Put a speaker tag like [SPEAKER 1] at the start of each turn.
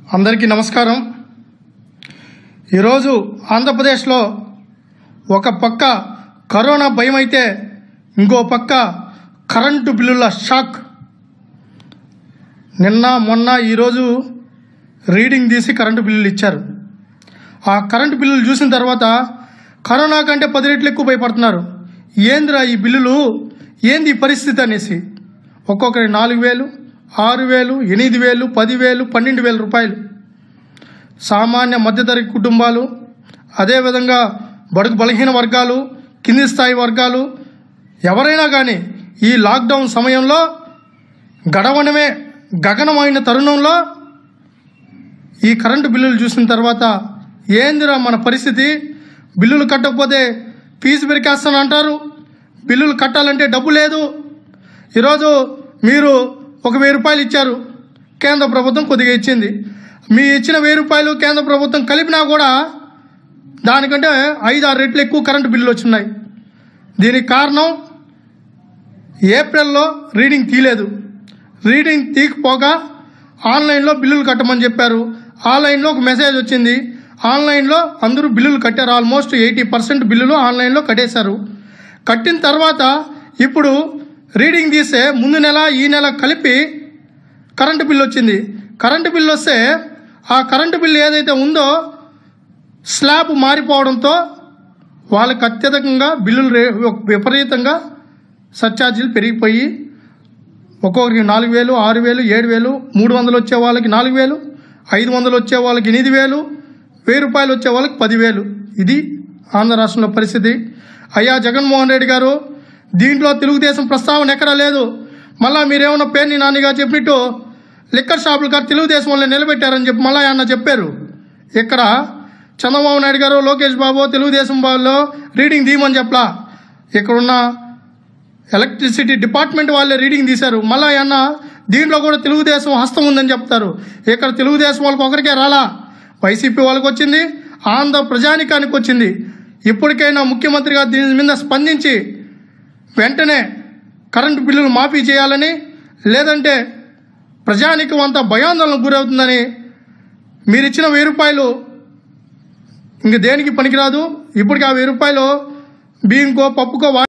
[SPEAKER 1] అందరికీ నమస్కారం ఈరోజు ఆంధ్రప్రదేశ్లో ఒక పక్క కరోనా భయం అయితే ఇంకో పక్క కరెంటు బిల్లుల షాక్ నిన్న మొన్న ఈరోజు రీడింగ్ తీసి కరెంటు బిల్లులు ఇచ్చారు ఆ కరెంటు బిల్లులు చూసిన తర్వాత కరోనా కంటే పది రెట్లు ఎక్కువ భయపడుతున్నారు ఏందిరా ఈ బిల్లులు ఏంది ఈ పరిస్థితి అనేసి ఒక్కొక్కరి నాలుగు వేలు ఆరు వేలు ఎనిమిది వేలు పదివేలు పన్నెండు వేల రూపాయలు సామాన్య మధ్యతరగతి కుటుంబాలు అదేవిధంగా బడుగు బలహీన వర్గాలు కింది స్థాయి వర్గాలు ఎవరైనా కానీ ఈ లాక్డౌన్ సమయంలో గడవడమే గగనమైన తరుణంలో ఈ కరెంటు బిల్లులు చూసిన తర్వాత ఏందిరా మన పరిస్థితి బిల్లులు కట్టకపోతే ఫీజు పెరికేస్తాను అంటారు బిల్లులు కట్టాలంటే డబ్బు లేదు ఈరోజు మీరు ఒక వెయ్యి రూపాయలు ఇచ్చారు కేంద్ర ప్రభుత్వం కొద్దిగా ఇచ్చింది మీ ఇచ్చిన వెయ్యి రూపాయలు కేంద్ర ప్రభుత్వం కలిపినా కూడా దానికంటే ఐదు ఆరు రెట్లు ఎక్కువ కరెంటు బిల్లులు వచ్చినాయి దీనికి కారణం ఏప్రిల్లో రీడింగ్ తీయలేదు రీడింగ్ తీయకపోగా ఆన్లైన్లో బిల్లులు కట్టమని చెప్పారు ఆన్లైన్లో ఒక మెసేజ్ వచ్చింది ఆన్లైన్లో అందరూ బిల్లులు కట్టారు ఆల్మోస్ట్ ఎయిటీ పర్సెంట్ బిల్లులు ఆన్లైన్లో కట్టేశారు కట్టిన తర్వాత ఇప్పుడు రీడింగ్ తీస్తే ముందు నెల ఈ నెల కలిపి కరెంటు బిల్లు వచ్చింది కరెంటు బిల్లు వస్తే ఆ కరెంటు బిల్లు ఏదైతే ఉందో స్లాబ్ మారిపోవడంతో వాళ్ళకి అత్యధికంగా బిల్లులు రే విపరీతంగా సర్ఛార్జీలు పెరిగిపోయి ఒక్కొక్కరికి నాలుగు వేలు ఆరు వేలు ఏడు వేలు మూడు వందలు వచ్చే వాళ్ళకి నాలుగు వేలు ఐదు వందలు వచ్చే వాళ్ళకి ఎనిమిది వేలు వెయ్యి రూపాయలు వచ్చే వాళ్ళకి పదివేలు ఇది ఆంధ్ర రాష్ట్రంలో పరిస్థితి అయ్యా జగన్మోహన్ రెడ్డి గారు దీంట్లో తెలుగుదేశం ప్రస్తావన ఎక్కడా లేదు మళ్ళా మీరేమన్నా పేర్ని నానిగా చెప్పినట్టు లిక్కర్ షాపులు గారు తెలుగుదేశం వాళ్ళని నిలబెట్టారని చెప్పి మళ్ళా ఆయన చెప్పారు ఇక్కడ చంద్రబాబు నాయుడు గారు లోకేష్ బాబు తెలుగుదేశం వాళ్ళు రీడింగ్ తీయమని చెప్పలా ఇక్కడున్న ఎలక్ట్రిసిటీ డిపార్ట్మెంట్ వాళ్ళే రీడింగ్ తీశారు మళ్ళా అన్న దీంట్లో కూడా తెలుగుదేశం హస్తం ఉందని చెప్తారు ఇక్కడ తెలుగుదేశం వాళ్ళకి ఒకరికే రాలా వైసీపీ వాళ్ళకి వచ్చింది ఆంధ్ర ప్రజానికానికి వచ్చింది ఇప్పటికైనా ముఖ్యమంత్రి గారు దీని మీద స్పందించి వెంటనే కరెంటు బిల్లులు మాఫీ చేయాలని లేదంటే ప్రజానికం అంతా భయాందోళనకు గురవుతుందని మీరు ఇచ్చిన వెయ్యి రూపాయలు ఇంక దేనికి పనికిరాదు ఇప్పటికి ఆ వెయ్యి రూపాయలు బియ్యంకో పప్పుకో వా